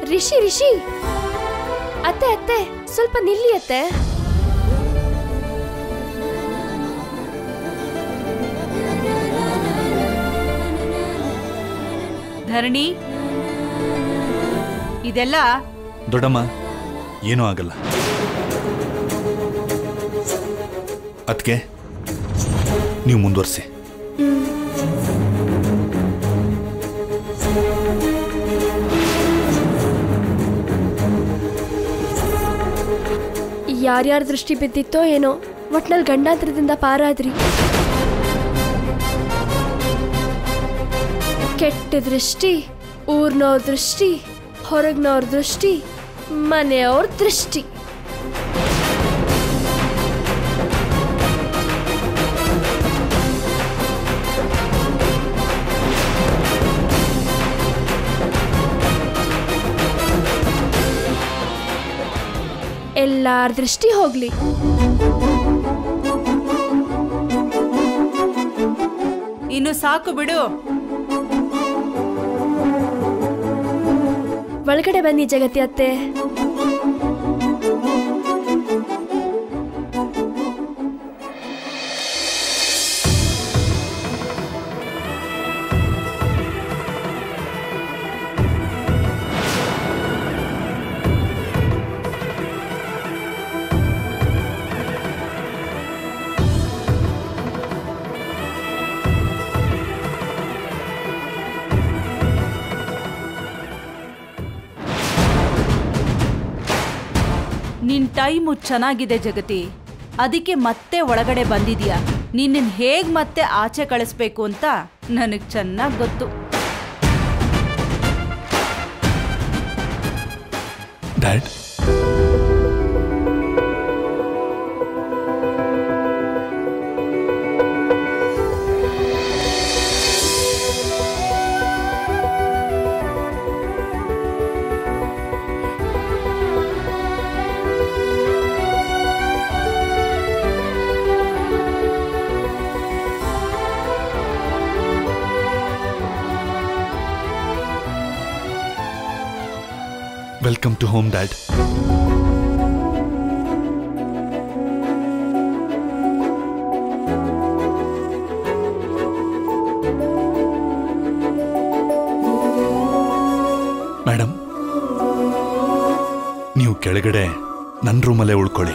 ರಿಷಿ ರಿಷಿ ಅತ್ತೆ ಅತ್ತೆ ಸ್ವಲ್ಪ ನಿಲ್ಲಿ ಅತ್ತೆ ಧರಣಿ ಇದೆಲ್ಲ ದೊಡ್ಡಮ್ಮ ಏನೂ ಆಗಲ್ಲ ಅದಕ್ಕೆ ನೀವು ಮುಂದುವರಿಸಿ ಯಾರ್ಯಾರ ದೃಷ್ಟಿ ಬಿದ್ದಿತ್ತೋ ಏನೋ ಒಟ್ನಲ್ಲಿ ಗಂಡಾಂತರದಿಂದ ಪಾರಾದ್ರಿ ಕೆಟ್ಟ ದೃಷ್ಟಿ ಊರ್ನವ್ರ ದೃಷ್ಟಿ ಹೊರಗ್ನವ್ರ ದೃಷ್ಟಿ ಮನೆಯವ್ರ ದೃಷ್ಟಿ ಎಲ್ಲಾರ ದೃಷ್ಟಿ ಹೋಗ್ಲಿ ಇನ್ನು ಸಾಕು ಬಿಡು ಒಳಗಡೆ ಬನ್ನಿ ಜಗತಿ ಅತ್ತೆ ನಿನ್ ಟೈಮು ಚೆನ್ನಾಗಿದೆ ಜಗತಿ ಅದಕ್ಕೆ ಮತ್ತೆ ಒಳಗಡೆ ಬಂದಿದ್ಯಾ ನಿನ್ನ ಹೇಗ್ ಮತ್ತೆ ಆಚೆ ಕಳಿಸ್ಬೇಕು ಅಂತ ನನಗ್ ಚೆನ್ನಾಗ್ ಗೊತ್ತು dad welcome to home dad madam ನೀವು ಕೆಳಗಡೆ ನನ್ನ ರೂಮಲ್ಲೇ ಉಳ್ಕೊಳ್ಳಿ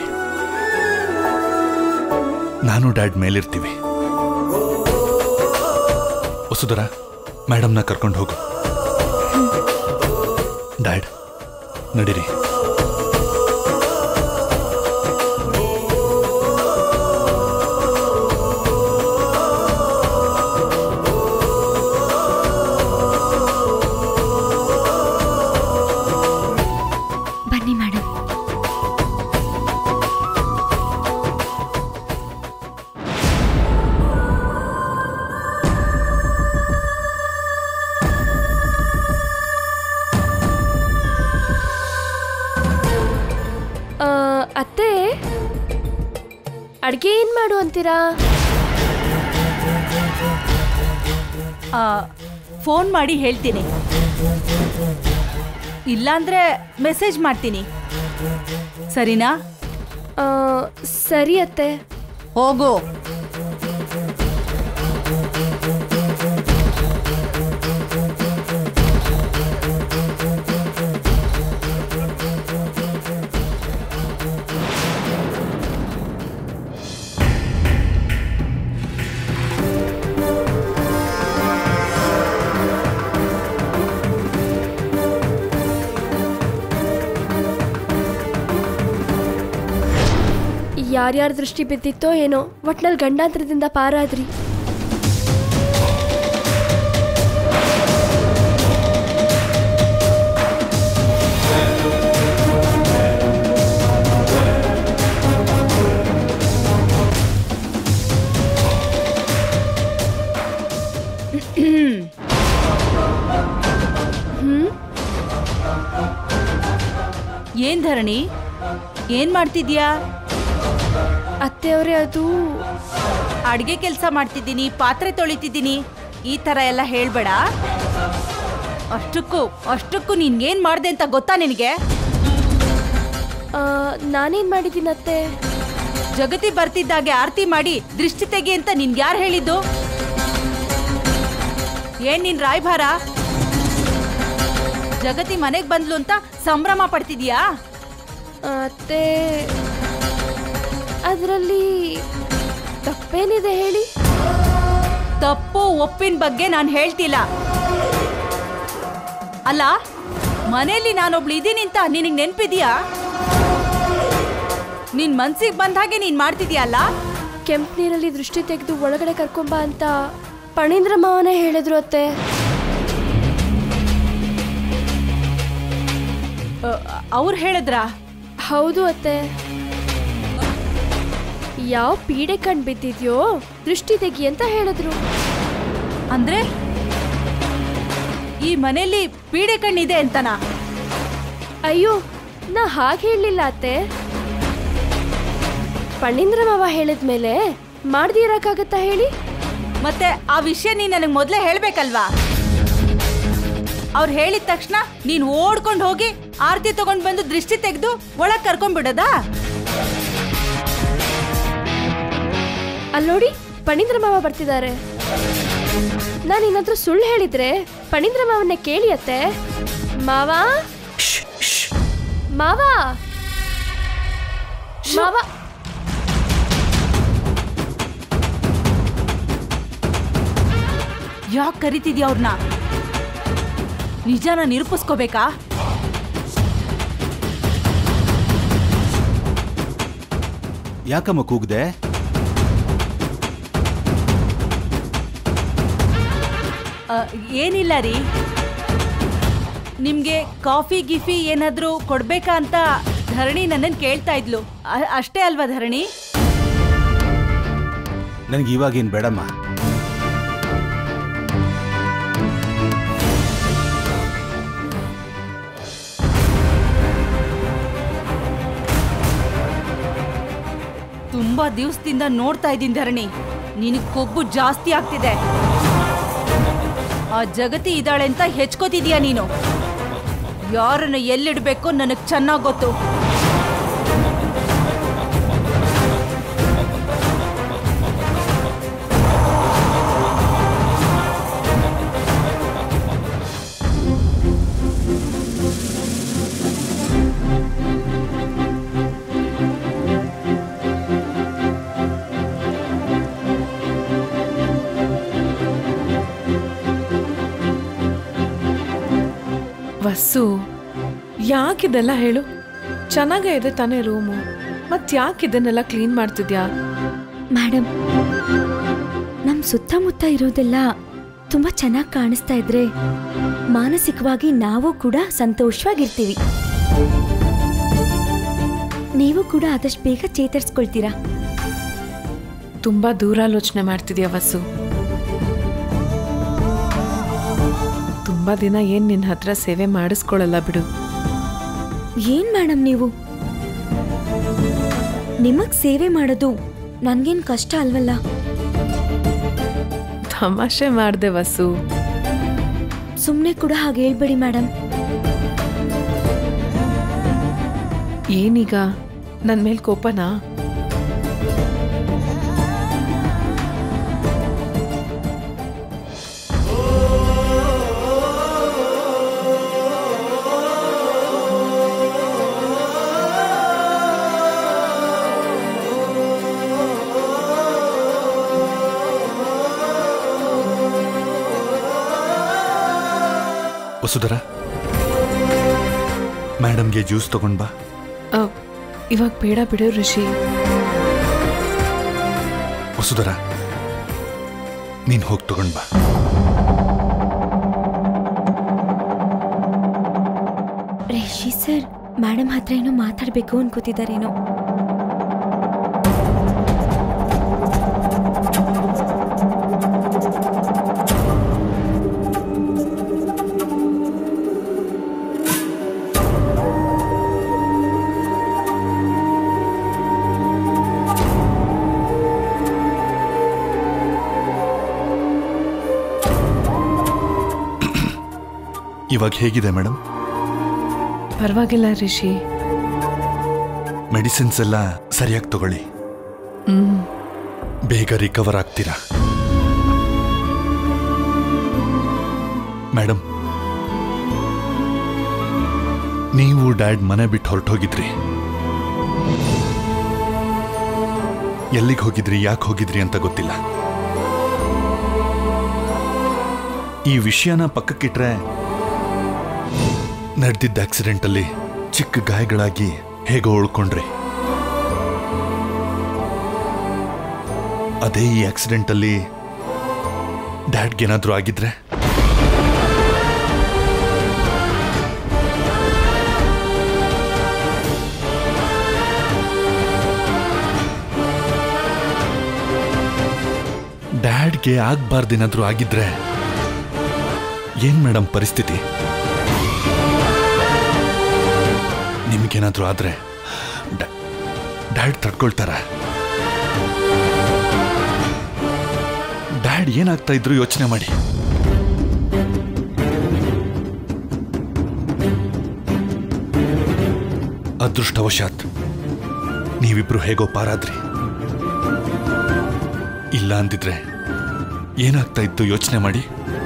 ನಾನು ಡ್ಯಾಡ್ ಮೇಲಿರ್ತೀವಿ ವಸುಧರ ಮೇಡಮ್ನ ಕರ್ಕೊಂಡು ಹೋಗು ಡ್ಯಾಡ್ ನಡೀರಿ ಬನ್ನಿ ಮೇಡಮ್ ಆ, ಅತ್ತೆ ಅಡ್ಗೆ ಏನ್ ಮಾಡು ಅಂತೀರಾ ಆ, ಫೋನ್ ಮಾಡಿ ಹೇಳ್ತೀನಿ ಇಲ್ಲಾಂದ್ರೆ ಮೆಸೇಜ್ ಮಾಡ್ತೀನಿ ಸರಿನಾ ಆ, ಸರಿ ಅತ್ತೆ ಹೋಗು ಯಾರ್ಯಾರ ದೃಷ್ಟಿ ಬಿದ್ದಿತ್ತೋ ಏನೋ ಒಟ್ನಲ್ಲಿ ಗಂಡಾಂತರದಿಂದ ಪಾರಾದ್ರಿ ಏನ್ ಧರಣಿ ಏನ್ ಮಾಡ್ತಿದ್ಯಾ ಅತ್ತೆಯವರೇ ಅದು ಅಡ್ಗೆ ಕೆಲಸ ಮಾಡ್ತಿದ್ದೀನಿ ಪಾತ್ರೆ ತೊಳಿತಿದ್ದೀನಿ ಈ ತರ ಎಲ್ಲ ಹೇಳ್ಬೇಡ ಅಷ್ಟಕ್ಕೂ ಅಷ್ಟಕ್ಕೂ ನೀನ್ ಏನ್ ಮಾಡ್ದೆ ಅಂತ ಗೊತ್ತಾ ನಿನಗೆ ಆ, ನಾನೇನ್ ಮಾಡಿದ್ದೀನಿ ಅತ್ತೆ ಜಗತಿ ಬರ್ತಿದ್ದಾಗೆ ಆರತಿ ಮಾಡಿ ದೃಷ್ಟಿ ತೆಗಿ ಅಂತ ನಿನ್ಗೆ ಯಾರು ಹೇಳಿದ್ದು ಏನ್ ನಿನ್ ರಾಯಭಾರ ಜಗತಿ ಮನೆಗ್ ಬಂದ್ಲು ಅಂತ ಸಂಭ್ರಮ ಪಡ್ತಿದ್ಯಾ ಅತ್ತೆ ಅದರಲ್ಲಿ ತಪ್ಪೇನಿದೆ ಹೇಳಿ ತಪ್ಪು ಒಪ್ಪಿನ ಬಗ್ಗೆ ನಾನು ಹೇಳ್ತಿಲ್ಲ ಅಲ್ಲ ಮನೆಯಲ್ಲಿ ನಾನೊಬ್ಳು ಇದೀನಿ ಅಂತ ನಿನಗೆ ನೆನ್ಪಿದ್ಯಾ ನಿನ್ ಮನ್ಸಿಗೆ ಬಂದ ಹಾಗೆ ನೀನ್ ಮಾಡ್ತಿದ್ಯಲ್ಲ ಕೆಂಪು ನೀರಲ್ಲಿ ದೃಷ್ಟಿ ತೆಗೆದು ಒಳಗಡೆ ಕರ್ಕೊಂಬ ಅಂತ ಪಣೀಂದ್ರ ಮಾವನೇ ಹೇಳಿದ್ರು ಅತ್ತೆ ಅವ್ರು ಹೇಳಿದ್ರಾ ಹೌದು ಅತ್ತೆ ಯಾವ ಪೀಡೆ ಕಣ್ ಬಿದ್ದಿದ್ಯೋ ದೃಷ್ಟಿ ತೆಗಿ ಅಂತ ಹೇಳಿದ್ರು ಅಂದ್ರೆ ಈ ಮನೆಯಲ್ಲಿ ಪೀಡೆ ಕಣ್ಣಿದೆ ಅಂತನಾ ಅಯ್ಯೋ ನಾ ಹಾಗೆ ಹೇಳಲಿಲ್ಲ ಅತ್ತೆ ಪಣೀಂದ್ರ ಮಾವ ಹೇಳಿದ್ಮೇಲೆ ಮಾಡ್ದಿ ಇರಕ್ಕಾಗತ್ತಾ ಹೇಳಿ ಮತ್ತೆ ಆ ವಿಷಯ ನೀನ್ ನನಗೆ ಮೊದಲೇ ಹೇಳ್ಬೇಕಲ್ವಾ ಅವ್ರು ಹೇಳಿದ ತಕ್ಷಣ ನೀನ್ ಓಡ್ಕೊಂಡು ಹೋಗಿ ಆರತಿ ತಗೊಂಡ್ ಬಂದು ದೃಷ್ಟಿ ತೆಗೆದು ಒಳಗ್ ಕರ್ಕೊಂಡ್ಬಿಡದಾ ಅಲ್ಲಿ ನೋಡಿ ಪಣೀಂದ್ರ ಮಾವ ಬರ್ತಿದ್ದಾರೆ ನಾನು ಇನ್ನತ್ರ ಸುಳ್ಳು ಹೇಳಿದ್ರೆ ಪಣೀಂದ್ರ ಮಾವನ್ನೇ ಕೇಳಿ ಅತ್ತೆ ಮಾವ ಮಾವ ಮಾವ ಯಾಕೆ ಕರಿತಿದ್ಯಾ ಅವ್ರನ್ನ ನಿಜಾನ ನಿರೂಪಿಸ್ಕೋಬೇಕಾ ಯಾಕಮ್ಮ ಕೂಗ್ದೆ ಅ, ಏನಿಲ್ಲ ರೀ ನಿಮ್ಗೆ ಕಾಫಿ ಗಿಫಿ ಏನಾದ್ರೂ ಕೊಡ್ಬೇಕಾ ಅಂತ ಧರಣಿ ನನ್ನನ್ನು ಕೇಳ್ತಾ ಇದ್ಲು ಅ- ಅಷ್ಟೇ ಅಲ್ವಾ ಧರಣಿ ನನಗೆ ಇವಾಗೇನು ಬೇಡಮ್ಮ ತುಂಬಾ ದಿವಸದಿಂದ ನೋಡ್ತಾ ಇದ್ದೀನಿ ಧರಣಿ ನಿನಗ್ ಕೊಬ್ಬು ಜಾಸ್ತಿ ಆಗ್ತಿದೆ ಆ ಜಗತಿ ಇದ್ದಾಳೆ ಅಂತ ಹೆಚ್ಕೋತಿದ್ಯಾ ನೀನು ಯಾರನ್ನ ಎಲ್ಲಿಡ್ಬೇಕೋ ನನಗ್ ಚೆನ್ನಾಗ್ ಗೊತ್ತು ವಸ್ಸು ಯಾಕಿದೆಲ್ಲ ಹೇಳು ಚೆನ್ನಾಗೇ ಇದೆ ತಾನೇ ರೂಮು ಮತ್ ಯಾಕೆ ಇದನ್ನೆಲ್ಲ ಕ್ಲೀನ್ ಮಾಡ್ತಿದ್ಯಾ ಮೇಡಮ್ ನಮ್ಮ ಸುತ್ತಮುತ್ತ ಇರೋದೆಲ್ಲ ತುಂಬ ಚೆನ್ನಾಗಿ ಕಾಣಿಸ್ತಾ ಇದ್ರೆ ಮಾನಸಿಕವಾಗಿ ನಾವು ಕೂಡ ಸಂತೋಷವಾಗಿರ್ತೀವಿ ನೀವು ಕೂಡ ಆದಷ್ಟು ಬೇಗ ಚೇತರಿಸ್ಕೊಳ್ತೀರಾ ತುಂಬಾ ದೂರಾಲೋಚನೆ ಮಾಡ್ತಿದ್ಯಾ ವಸ್ಸು ತುಂಬಾ ದಿನ ಏನ್ ನಿನ್ನ ಹತ್ರ ಸೇವೆ ಮಾಡಿಸ್ಕೊಳಲ್ಲ ಬಿಡು ಏನ್ ಮೇಡಮ್ ನೀವು ನಿಮಗ್ ಸೇವೆ ಮಾಡೋದು ನನ್ಗೇನ್ ಕಷ್ಟ ಅಲ್ವಲ್ಲ ತಮಾಷೆ ಮಾಡ್ದೆ ವಸ್ಸು ಸುಮ್ಮನೆ ಕೂಡ ಹಾಗೆ ಹೇಳ್ಬೇಡಿ ಮೇಡಮ್ ಏನೀಗ ನನ್ ಮೇಲ್ ಕೋಪನಾ ವಸುಧರ ಮೇಡಮ್ಗೆ ಜ್ಯೂಸ್ ತಗೊಂಡ್ ಬಾ ಅ, ಇವಾಗ ಬೇಡ ಬಿಡು ಋಷಿ ವಸುಧರ ನೀನ್ ಹೋಗಿ ತಗೊಂಡ್ ಬಾ ರಿಷಿ ಸರ್ ಮೇಡಮ್ ಹತ್ರ ಏನೋ ಮಾತಾಡ್ಬೇಕು ಅನ್ಕೋತಿದಾರೇನೋ ಇವಾಗ ಹೇಗಿದೆ ಮೇಡಮ್ ಪರವಾಗಿಲ್ಲ ರಿಷಿ ಮೆಡಿಸಿನ್ಸ್ ಎಲ್ಲ ಸರಿಯಾಗಿ ತಗೊಳ್ಳಿ ಬೇಗ ರಿಕವರ್ ಆಗ್ತೀರಾ ಮೇಡಮ್ ನೀವು ಡ್ಯಾಡ್ ಮನೆ ಬಿಟ್ಟು ಹೊರಟೋಗಿದ್ರಿ ಎಲ್ಲಿಗೆ ಹೋಗಿದ್ರಿ ಯಾಕೆ ಹೋಗಿದ್ರಿ ಅಂತ ಗೊತ್ತಿಲ್ಲ ಈ ವಿಷಯನ ಪಕ್ಕಕ್ಕಿಟ್ರೆ ನಡೆದಿದ್ದ ಆಕ್ಸಿಡೆಂಟಲ್ಲಿ ಚಿಕ್ಕ ಗಾಯಗಳಾಗಿ ಹೇಗೋ ಉಳ್ಕೊಂಡ್ರಿ ಅದೇ ಈ ಆಕ್ಸಿಡೆಂಟಲ್ಲಿ ಡ್ಯಾಡ್ಗೇನಾದ್ರೂ ಆಗಿದ್ರೆ ಡ್ಯಾಡ್ಗೆ ಆಗ್ಬಾರ್ದೇನಾದ್ರೂ ಆಗಿದ್ರೆ ಏನ್ ಮೇಡಮ್ ಪರಿಸ್ಥಿತಿ ನಿಮ್ಗೇನಾದ್ರೂ ಆದ್ರೆ ಡ್ಯಾ- ಡ್ಯಾಡ್ ತಡ್ಕೊಳ್ತಾರ ಡ್ಯಾಡ್ ಏನಾಗ್ತಾ ಇದ್ರು ಯೋಚನೆ ಮಾಡಿ ಅದೃಷ್ಟವಶಾತ್ ನೀವಿಬ್ರು ಹೇಗೋ ಪಾರಾದ್ರಿ ಇಲ್ಲ ಅಂದಿದ್ರೆ ಏನಾಗ್ತಾ ಇತ್ತು ಯೋಚನೆ ಮಾಡಿ